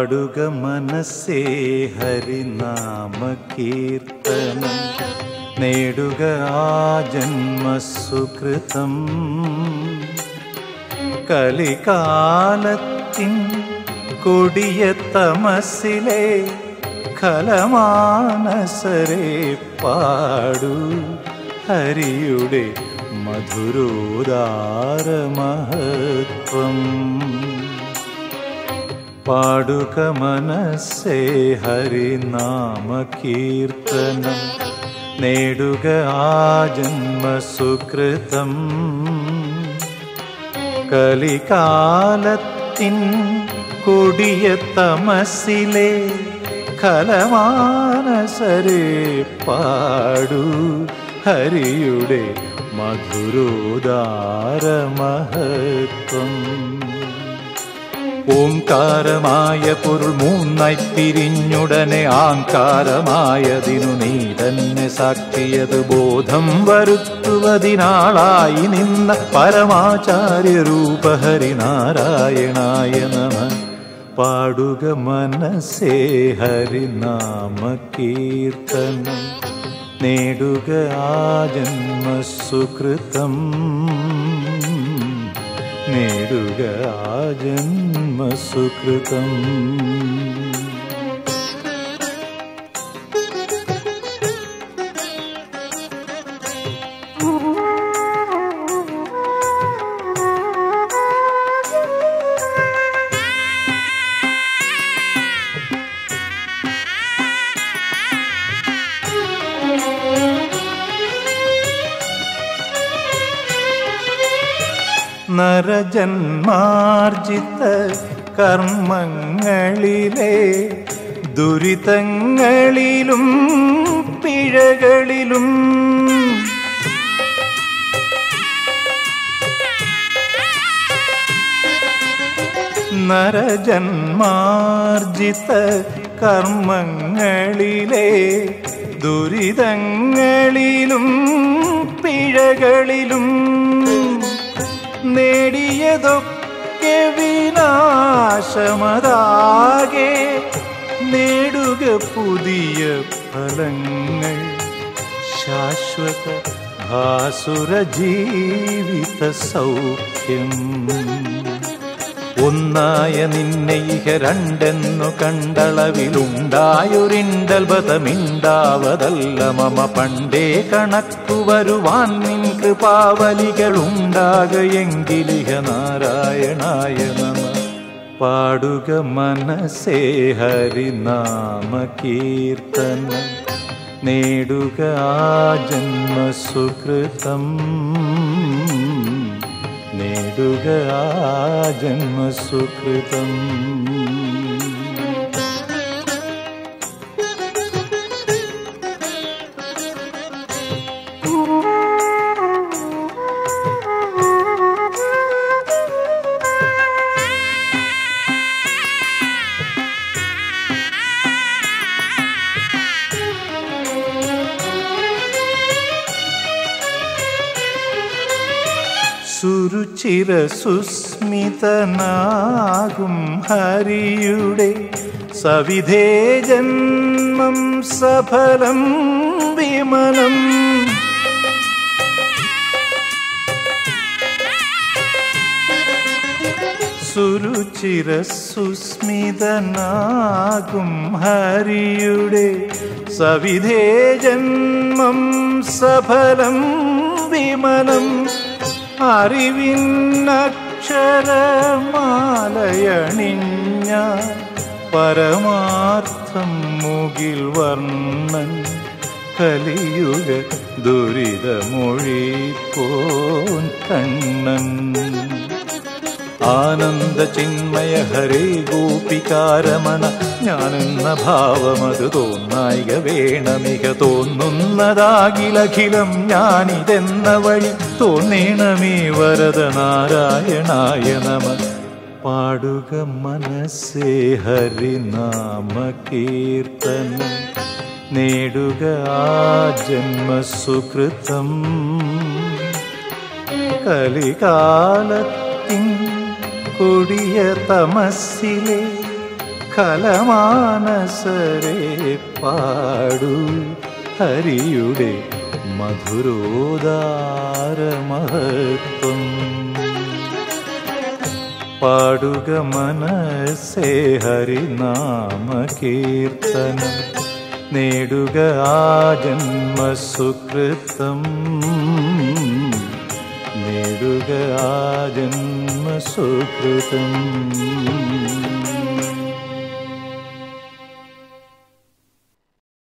പാടുക മനസ്സേ ഹരിനാമ കീർത്തനം നേടുക ആ ജന്മസുകൃതം കലികാലത്തിൻ കൊടിയ തമസിലെ കലമാനസരെ പാടു ഹരിയുടെ മധുരോദാരമഹത്വം പാടുക മനസ്സേ ഹരിനാമ കീർത്തനം നേടുക ആ ജന്മസുകൃതം കലികാലത്തിൻ കൊടിയ തമസിലെ കലമാനസരെ പാടു ഹരിയുടെ മധുരോദാരമഹത്വം ഓംകാരമായ പൊരുൾ മൂന്നായി പിരിഞ്ഞുടനെ ആങ്കാരമായതിനു നീ തന്നെ സാക്ഷിയത് ബോധം വരുത്തുവതിനാളായി നിന്ന പരമാചാര്യ രൂപഹരി നാരായണായ നമ പാടുക മനസ്സേ ഹരിനാമ കീർത്തനം നേടുക ആ ജന്മസുകൃതം നേടുക ആ ജന്മസുകൃതം നരജന്മാർജിത കർമ്മങ്ങളിലെ ദുരിതങ്ങളിലും പിഴകളിലും നരജന്മാർജിത കർമ്മങ്ങളിലെ ദുരിതങ്ങളിലും പിഴകളിലും നേടിയതൊക്കെ വിനാശമതാകെ നേടുക പുതിയ ഫലങ്ങൾ ശാശ്വത ഭാസുര ജീവിത സൗഖ്യം ഒന്നായ നിന്നെ ഇഹ രണ്ടെന്നു കണ്ടളവിലുണ്ടായൊരിണ്ടൽബതമിണ്ടാവതല്ല മമ പണ്ടേ കണക്കു വരുവാൻ നിൻ കൃപാവലികളുണ്ടാകയെങ്കിലിഹ നാരായണായ നമ പാടുക മനസ്സേ ഹരിനാമ കീർത്തനം നേടുക ആ ജന്മസുകൃതം നേടുക ആ ജന്മസുകൃതം സുരുചിര സുസ്മിതനാകും ഹരിയുടെ സവിധേ ജന്മം സഫലം വിമലം സുരുചിര സുസ്മിതനാകും ഹരിയുടെ സവിധേ ജന്മം സഫലം വിമലം അറിവിന്നക്ഷരമാലയണിഞ്ഞ പരമാർത്ഥം മുകിൽ വർണ്ണൻ കലിയുഗ ദുരിതമൊഴി പോൻ കണ്ണൻ ആനന്ദ ചിന്മയ ഹരേ ഗോപികാരമണ ഞാനെന്ന ഭാവമത് തോന്നായിക വേണമിക തോന്നുന്നതാകിലഖിലം ഞാനിതെന്ന വഴി തോന്നേണമേ വരദ നാരായണായ നമ പാടുക മനസ്സേ ഹരിനാമ കീർത്തനം നേടുക ആ ജന്മസുകൃതം കലികാലത്തിൻ കൊടിയ തമസ്സിലെ കലമാനസരെ പാടു ഹരിയുടെ മധുരോദാരമഹത്വം പാടുക മനസ്സേ ഹരിനാമ കീർത്തനം നേടുക ആ ജന്മസുകൃതം നേടുക ആ ജന്മസുകൃതം